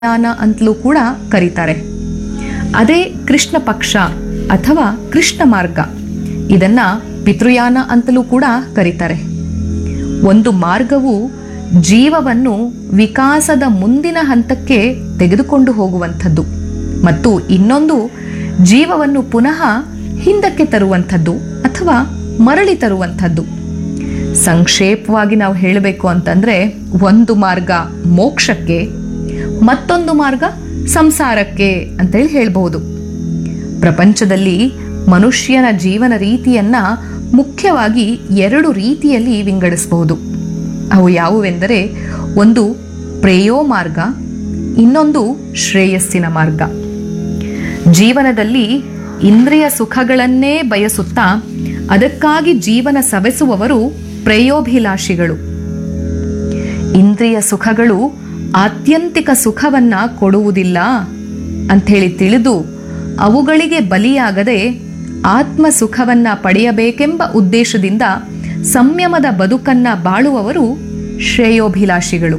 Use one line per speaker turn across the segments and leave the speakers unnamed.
ಪಿತೃಯಾನ ಅಂತಲೂ ಕೂಡ ಕರೀತಾರೆ ಅದೇ ಕೃಷ್ಣ ಪಕ್ಷ ಅಥವಾ ಕೃಷ್ಣ ಮಾರ್ಗ ಇದನ್ನ ಪಿತೃಯಾನ ಅಂತಲೂ ಕೂಡ ಕರೀತಾರೆ ಒಂದು ಮಾರ್ಗವು ಜೀವವನ್ನು ವಿಕಾಸದ ಮುಂದಿನ ಹಂತಕ್ಕೆ ತೆಗೆದುಕೊಂಡು ಹೋಗುವಂಥದ್ದು ಮತ್ತು ಇನ್ನೊಂದು ಜೀವವನ್ನು ಪುನಃ ಹಿಂದಕ್ಕೆ ತರುವಂಥದ್ದು ಅಥವಾ ಮರಳಿ ತರುವಂಥದ್ದು ಸಂಕ್ಷೇಪವಾಗಿ ನಾವು ಹೇಳಬೇಕು ಅಂತಂದ್ರೆ ಒಂದು ಮಾರ್ಗ ಮೋಕ್ಷಕ್ಕೆ ಮತ್ತೊಂದು ಮಾರ್ಗ ಸಂಸಾರಕ್ಕೆ ಅಂತೇಳಿ ಹೇಳ್ಬಹುದು ಪ್ರಪಂಚದಲ್ಲಿ ಮನುಷ್ಯನ ಜೀವನ ರೀತಿಯನ್ನ ಮುಖ್ಯವಾಗಿ ಎರಡು ರೀತಿಯಲ್ಲಿ ವಿಂಗಡಿಸಬಹುದು ಅವು ಯಾವುವೆಂದರೆ ಒಂದು ಪ್ರೇಯೋ ಮಾರ್ಗ ಇನ್ನೊಂದು ಶ್ರೇಯಸ್ಸಿನ ಮಾರ್ಗ ಜೀವನದಲ್ಲಿ ಇಂದ್ರಿಯ ಸುಖಗಳನ್ನೇ ಬಯಸುತ್ತಾ ಅದಕ್ಕಾಗಿ ಜೀವನ ಸವೆಸುವವರು ಪ್ರೇಯೋಭಿಲಾಷಿಗಳು ಇಂದ್ರಿಯ ಸುಖಗಳು ಆತ್ಯಂತಿಕ ಸುಖವನ್ನ ಕೊಡುವುದಿಲ್ಲ ಅಂಥೇಳಿ ತಿಳಿದು ಅವುಗಳಿಗೆ ಬಲಿಯಾಗದೆ ಆತ್ಮ ಸುಖವನ್ನ ಪಡೆಯಬೇಕೆಂಬ ಉದ್ದೇಶದಿಂದ ಸಂಯಮದ ಬದುಕನ್ನ ಬಾಳುವವರು ಶ್ರೇಯೋಭಿಲಾಷಿಗಳು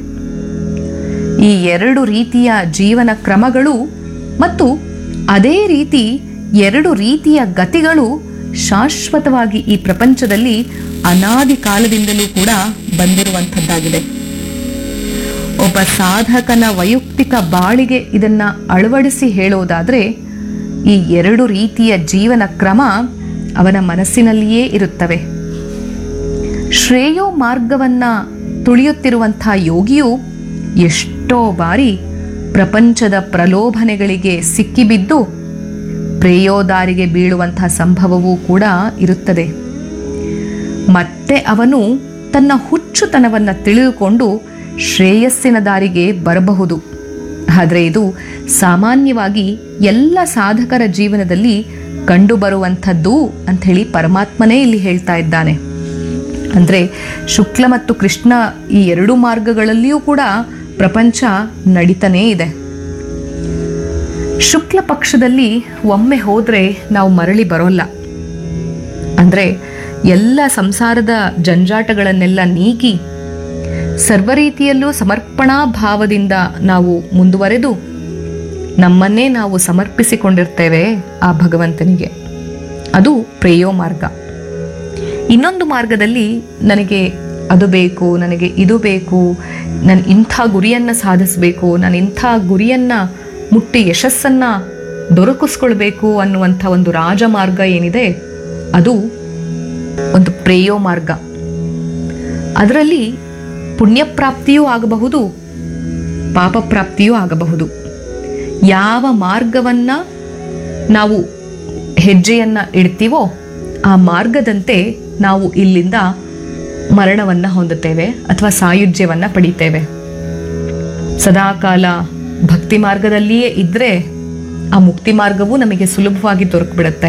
ಈ ಎರಡು ರೀತಿಯ ಜೀವನ ಕ್ರಮಗಳು ಮತ್ತು ಅದೇ ರೀತಿ ಎರಡು ರೀತಿಯ ಗತಿಗಳು ಶಾಶ್ವತವಾಗಿ ಈ ಪ್ರಪಂಚದಲ್ಲಿ ಅನಾದಿ ಕಾಲದಿಂದಲೂ ಕೂಡ ಬಂದಿರುವಂಥದ್ದಾಗಿದೆ ಒಬ್ಬ ಸಾಧಕನ ವೈಯಕ್ತಿಕ ಬಾಳಿಗೆ ಇದನ್ನ ಅಳವಡಿಸಿ ಹೇಳೋದಾದ್ರೆ ಈ ಎರಡು ರೀತಿಯ ಜೀವನ ಕ್ರಮ ಅವನ ಮನಸ್ಸಿನಲ್ಲಿಯೇ ಇರುತ್ತವೆ ಶ್ರೇಯೋ ಮಾರ್ಗವನ್ನ ತುಳಿಯುತ್ತಿರುವಂಥ ಯೋಗಿಯು ಎಷ್ಟೋ ಬಾರಿ ಪ್ರಪಂಚದ ಪ್ರಲೋಭನೆಗಳಿಗೆ ಸಿಕ್ಕಿಬಿದ್ದು ಪ್ರೇಯೋದಾರಿಗೆ ಬೀಳುವಂತಹ ಸಂಭವವೂ ಕೂಡ ಇರುತ್ತದೆ ಮತ್ತೆ ಅವನು ತನ್ನ ಹುಚ್ಚುತನವನ್ನ ತಿಳಿದುಕೊಂಡು ಶ್ರೇಯಸ್ಸಿನ ದಾರಿಗೆ ಬರಬಹುದು ಆದರೆ ಇದು ಸಾಮಾನ್ಯವಾಗಿ ಎಲ್ಲ ಸಾಧಕರ ಜೀವನದಲ್ಲಿ ಕಂಡುಬರುವಂಥದ್ದು ಅಂಥೇಳಿ ಪರಮಾತ್ಮನೇ ಇಲ್ಲಿ ಹೇಳ್ತಾ ಇದ್ದಾನೆ ಅಂದ್ರೆ ಶುಕ್ಲ ಮತ್ತು ಕೃಷ್ಣ ಈ ಎರಡು ಮಾರ್ಗಗಳಲ್ಲಿಯೂ ಕೂಡ ಪ್ರಪಂಚ ನಡೀತಾನೇ ಇದೆ ಶುಕ್ಲ ಪಕ್ಷದಲ್ಲಿ ಒಮ್ಮೆ ಹೋದ್ರೆ ನಾವು ಮರಳಿ ಬರೋಲ್ಲ ಅಂದ್ರೆ ಎಲ್ಲ ಸಂಸಾರದ ಜಂಜಾಟಗಳನ್ನೆಲ್ಲ ನೀಗಿ ಸರ್ವ ರೀತಿಯಲ್ಲೂ ಸಮರ್ಪಣಾ ಭಾವದಿಂದ ನಾವು ಮುಂದುವರೆದು ನಮ್ಮನ್ನೇ ನಾವು ಸಮರ್ಪಿಸಿಕೊಂಡಿರ್ತೇವೆ ಆ ಭಗವಂತನಿಗೆ ಅದು ಪ್ರೇಯೋ ಮಾರ್ಗ ಇನ್ನೊಂದು ಮಾರ್ಗದಲ್ಲಿ ನನಗೆ ಅದು ಬೇಕು ನನಗೆ ಇದು ಬೇಕು ನಾನು ಇಂಥ ಗುರಿಯನ್ನು ಸಾಧಿಸಬೇಕು ನಾನು ಇಂಥ ಗುರಿಯನ್ನು ಮುಟ್ಟಿ ಯಶಸ್ಸನ್ನು ದೊರಕಿಸ್ಕೊಳ್ಬೇಕು ಅನ್ನುವಂಥ ಒಂದು ರಾಜಮಾರ್ಗ ಏನಿದೆ ಅದು ಒಂದು ಪ್ರೇಯೋ ಮಾರ್ಗ ಅದರಲ್ಲಿ ಪುಣ್ಯಪ್ರಾಪ್ತಿಯೂ ಆಗಬಹುದು ಪಾಪ ಪ್ರಾಪ್ತಿಯೂ ಆಗಬಹುದು ಯಾವ ಮಾರ್ಗವನ್ನ ನಾವು ಹೆಜ್ಜೆಯನ್ನ ಇಡ್ತೀವೋ ಆ ಮಾರ್ಗದಂತೆ ನಾವು ಇಲ್ಲಿಂದ ಮರಣವನ್ನ ಹೊಂದುತ್ತೇವೆ ಅಥವಾ ಸಾಯುಜ್ಯವನ್ನ ಪಡಿತೇವೆ ಸದಾಕಾಲ ಭಕ್ತಿ ಮಾರ್ಗದಲ್ಲಿಯೇ ಇದ್ರೆ ಆ ಮುಕ್ತಿ ಮಾರ್ಗವೂ ನಮಗೆ ಸುಲಭವಾಗಿ ದೊರಕ್ಬಿಡುತ್ತೆ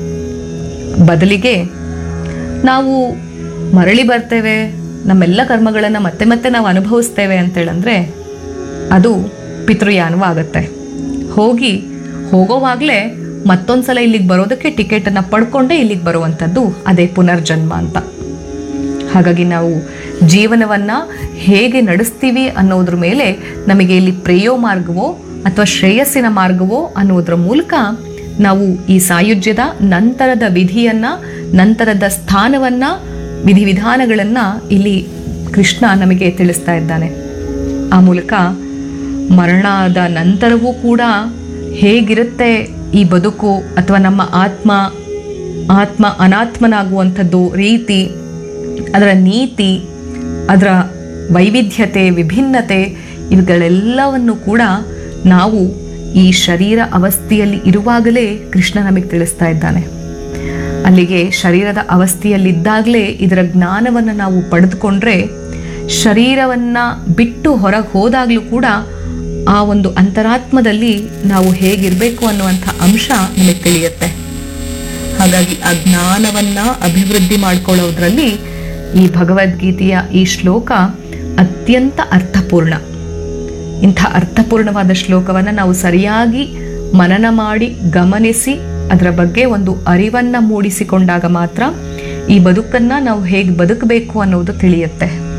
ಬದಲಿಗೆ ನಾವು ಮರಳಿ ಬರ್ತೇವೆ ನಮ್ಮೆಲ್ಲ ಕರ್ಮಗಳನ್ನು ಮತ್ತೆ ಮತ್ತೆ ನಾವು ಅನುಭವಿಸ್ತೇವೆ ಅಂತೇಳಂದ್ರೆ ಅದು ಪಿತೃಯಾನವಾಗತ್ತೆ ಹೋಗಿ ಹೋಗೋವಾಗಲೇ ಮತ್ತೊಂದ್ಸಲ ಇಲ್ಲಿಗೆ ಬರೋದಕ್ಕೆ ಟಿಕೆಟನ್ನು ಪಡ್ಕೊಂಡೇ ಇಲ್ಲಿಗೆ ಬರುವಂಥದ್ದು ಅದೇ ಪುನರ್ಜನ್ಮ ಅಂತ ಹಾಗಾಗಿ ನಾವು ಜೀವನವನ್ನ ಹೇಗೆ ನಡೆಸ್ತೀವಿ ಅನ್ನೋದ್ರ ಮೇಲೆ ನಮಗೆ ಇಲ್ಲಿ ಪ್ರೇಯೋ ಮಾರ್ಗವೋ ಅಥವಾ ಶ್ರೇಯಸ್ಸಿನ ಮಾರ್ಗವೋ ಅನ್ನೋದ್ರ ಮೂಲಕ ನಾವು ಈ ಸಾಯುಜ್ಯದ ನಂತರದ ವಿಧಿಯನ್ನ ನಂತರದ ಸ್ಥಾನವನ್ನ ವಿಧಿವಿಧಾನಗಳನ್ನ ಇಲ್ಲಿ ಕೃಷ್ಣ ನಮಗೆ ತಿಳಿಸ್ತಾ ಇದ್ದಾನೆ ಆ ಮೂಲಕ ಮರಣದ ನಂತರವೂ ಕೂಡ ಹೇಗಿರುತ್ತೆ ಈ ಬದುಕು ಅಥವಾ ನಮ್ಮ ಆತ್ಮ ಆತ್ಮ ಅನಾತ್ಮನಾಗುವಂಥದ್ದು ರೀತಿ ಅದರ ನೀತಿ ಅದರ ವೈವಿಧ್ಯತೆ ವಿಭಿನ್ನತೆ ಇವುಗಳೆಲ್ಲವನ್ನು ಕೂಡ ನಾವು ಈ ಶರೀರ ಅವಸ್ಥೆಯಲ್ಲಿ ಇರುವಾಗಲೇ ಕೃಷ್ಣ ನಮಗೆ ತಿಳಿಸ್ತಾ ಇದ್ದಾನೆ ಅಲ್ಲಿಗೆ ಶರೀರದ ಅವಸ್ಥೆಯಲ್ಲಿದ್ದಾಗಲೇ ಇದರ ಜ್ಞಾನವನ್ನು ನಾವು ಪಡೆದುಕೊಂಡ್ರೆ ಶರೀರವನ್ನ ಬಿಟ್ಟು ಹೊರಗೆ ಹೋದಾಗಲೂ ಕೂಡ ಆ ಒಂದು ಅಂತರಾತ್ಮದಲ್ಲಿ ನಾವು ಹೇಗಿರಬೇಕು ಅನ್ನುವಂಥ ಅಂಶ ನಮಗೆ ತಿಳಿಯುತ್ತೆ ಹಾಗಾಗಿ ಆ ಜ್ಞಾನವನ್ನ ಅಭಿವೃದ್ಧಿ ಮಾಡ್ಕೊಳ್ಳೋದ್ರಲ್ಲಿ ಈ ಭಗವದ್ಗೀತೆಯ ಈ ಶ್ಲೋಕ ಅತ್ಯಂತ ಅರ್ಥಪೂರ್ಣ ಇಂಥ ಅರ್ಥಪೂರ್ಣವಾದ ಶ್ಲೋಕವನ್ನು ನಾವು ಸರಿಯಾಗಿ ಮನನ ಮಾಡಿ ಗಮನಿಸಿ ಅದರ ಬಗ್ಗೆ ಒಂದು ಅರಿವನ್ನ ಮೂಡಿಸಿಕೊಂಡಾಗ ಮಾತ್ರ ಈ ಬದುಕನ್ನ ನಾವು ಹೇಗೆ ಬದುಕಬೇಕು ಅನ್ನೋದು ತಿಳಿಯುತ್ತೆ